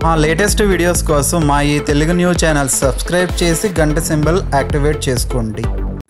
మా latest videos కోసం మా ఈ తెలుగు న్యూస్ ఛానల్ సబ్స్క్రైబ్ చేసి గంట సింబల్ యాక్టివేట్ చేసుకోండి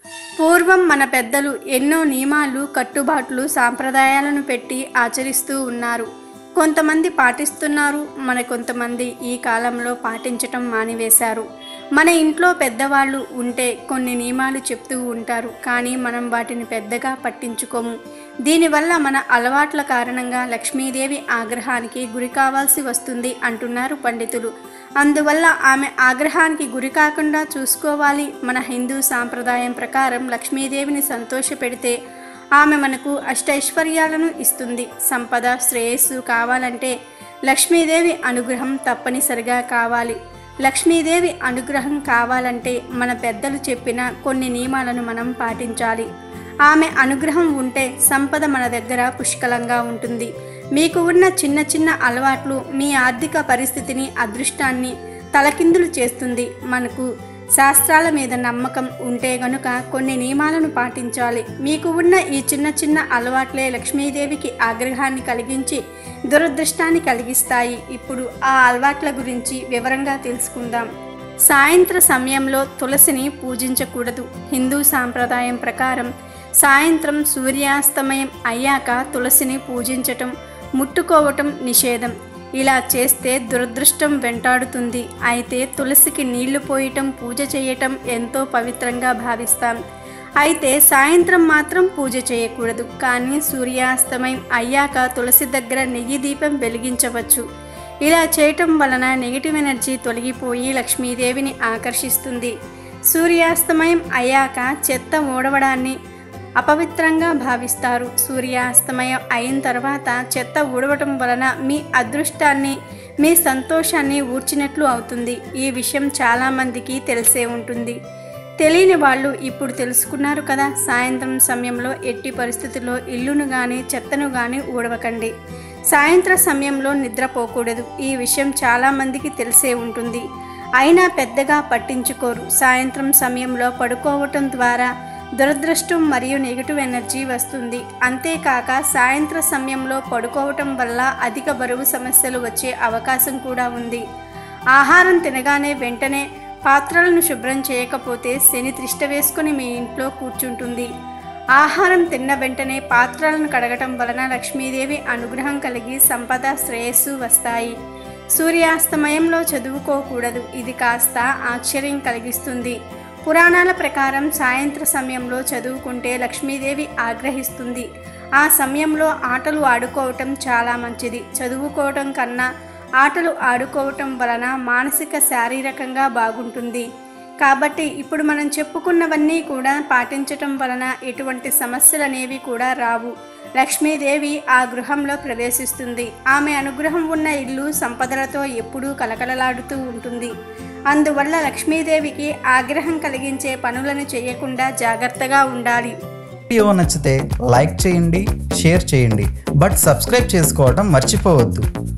పూర్వం మన పెద్దలు ఎన్నో నియమాలు కట్టుబాట్లు సాంప్రదాయాలను పెట్టి ఆచరిస్తూ ఉన్నారు కొంతమంది పాటిస్తున్నారు మన కొంతమంది ఈ కాలంలో పాటించటం మానివేశారు మన ఇంట్లో పెద్దవాళ్ళు ఉంటే కొన్ని నియమాలు చెప్తూ ఉంటారు కానీ మనం వాటిని పెద్దగా పట్టించుకోము దీనివల్ల మన అలవాట్ల కారణంగా లక్ష్మీదేవి ఆగ్రహానికి గురి కావాల్సి వస్తుంది అంటున్నారు పండితులు అందువల్ల ఆమె ఆగ్రహానికి గురి కాకుండా చూసుకోవాలి మన హిందూ సాంప్రదాయం ప్రకారం లక్ష్మీదేవిని సంతోషపెడితే ఆమె మనకు అష్టైశ్వర్యాలను ఇస్తుంది సంపద శ్రేయస్సు కావాలంటే లక్ష్మీదేవి అనుగ్రహం తప్పనిసరిగా కావాలి లక్ష్మీదేవి అనుగ్రహం కావాలంటే మన పెద్దలు చెప్పిన కొన్ని నియమాలను మనం పాటించాలి ఆమె అనుగ్రహం ఉంటే సంపద మన దగ్గర పుష్కలంగా ఉంటుంది మీకు ఉన్న చిన్న చిన్న అలవాట్లు మీ ఆర్థిక పరిస్థితిని అదృష్టాన్ని తలకిందులు చేస్తుంది మనకు శాస్త్రాల మీద నమ్మకం ఉంటే గనుక కొన్ని నియమాలను పాటించాలి మీకు ఉన్న ఈ చిన్న చిన్న అలవాట్లే లక్ష్మీదేవికి ఆగ్రహాన్ని కలిగించి దురదృష్టాన్ని కలిగిస్తాయి ఇప్పుడు ఆ అలవాట్ల గురించి వివరంగా తెలుసుకుందాం సాయంత్ర సమయంలో తులసిని పూజించకూడదు హిందూ సాంప్రదాయం ప్రకారం సాయంత్రం సూర్యాస్తమయం అయ్యాక తులసిని పూజించటం ముట్టుకోవటం నిషేధం ఇలా చేస్తే దురదృష్టం వెంటాడుతుంది అయితే తులసికి నీళ్లు పోయటం పూజ చేయటం ఎంతో పవిత్రంగా భావిస్తాం అయితే సాయంత్రం మాత్రం పూజ చేయకూడదు కానీ సూర్యాస్తమయం అయ్యాక తులసి దగ్గర నెయ్యి దీపం వెలిగించవచ్చు ఇలా చేయటం వలన నెగిటివ్ ఎనర్జీ తొలగిపోయి లక్ష్మీదేవిని ఆకర్షిస్తుంది సూర్యాస్తమయం అయ్యాక చెత్త ఊడవడాన్ని అపవిత్రంగా భావిస్తారు సూర్యాస్తమయం అయిన తర్వాత చెత్త ఊడవటం వలన మీ అదృష్టాన్ని మీ సంతోషాన్ని ఊర్చినట్లు అవుతుంది ఈ విషయం చాలామందికి తెలిసే ఉంటుంది తెలియని వాళ్ళు ఇప్పుడు తెలుసుకున్నారు కదా సాయంత్రం సమయంలో ఎట్టి పరిస్థితుల్లో ఇల్లును కానీ చెత్తను కానీ ఊడవకండి సాయంత్ర సమయంలో నిద్రపోకూడదు ఈ విషయం చాలామందికి తెలిసే ఉంటుంది అయినా పెద్దగా పట్టించుకోరు సాయంత్రం సమయంలో పడుకోవటం ద్వారా దురదృష్టం మరియు నెగిటివ్ ఎనర్జీ వస్తుంది అంతేకాక సాయంత్ర సమయంలో పడుకోవటం వల్ల అధిక బరువు సమస్యలు వచ్చే అవకాశం కూడా ఉంది ఆహారం తినగానే వెంటనే పాత్రలను శుభ్రం చేయకపోతే శని త్రిష్ట వేసుకుని మీ ఇంట్లో కూర్చుంటుంది ఆహారం తిన్న వెంటనే పాత్రలను కడగటం వలన లక్ష్మీదేవి అనుగ్రహం కలిగి సంపద శ్రేయస్సు వస్తాయి సూర్యాస్తమయంలో చదువుకోకూడదు ఇది కాస్త ఆశ్చర్యం కలిగిస్తుంది పురాణాల ప్రకారం సాయంత్ర సమయంలో చదువుకుంటే లక్ష్మీదేవి ఆగ్రహిస్తుంది ఆ సమయంలో ఆటలు ఆడుకోవటం చాలా మంచిది చదువుకోవటం కన్నా ఆటలు ఆడుకోవటం వలన మానసిక శారీరకంగా బాగుంటుంది కాబట్టి ఇప్పుడు మనం చెప్పుకున్నవన్నీ కూడా పాటించటం వలన ఎటువంటి సమస్యలు అనేవి కూడా రావు లక్ష్మీదేవి ఆ గృహంలో ప్రవేశిస్తుంది ఆమె అనుగ్రహం ఉన్న ఇల్లు సంపదలతో ఎప్పుడూ కలకలలాడుతూ ఉంటుంది అందువల్ల లక్ష్మీదేవికి ఆగ్రహం కలిగించే పనులను చేయకుండా జాగ్రత్తగా ఉండాలి వీడియో నచ్చితే లైక్ చేయండి షేర్ చేయండి బట్ సబ్స్క్రైబ్ చేసుకోవడం మర్చిపోవద్దు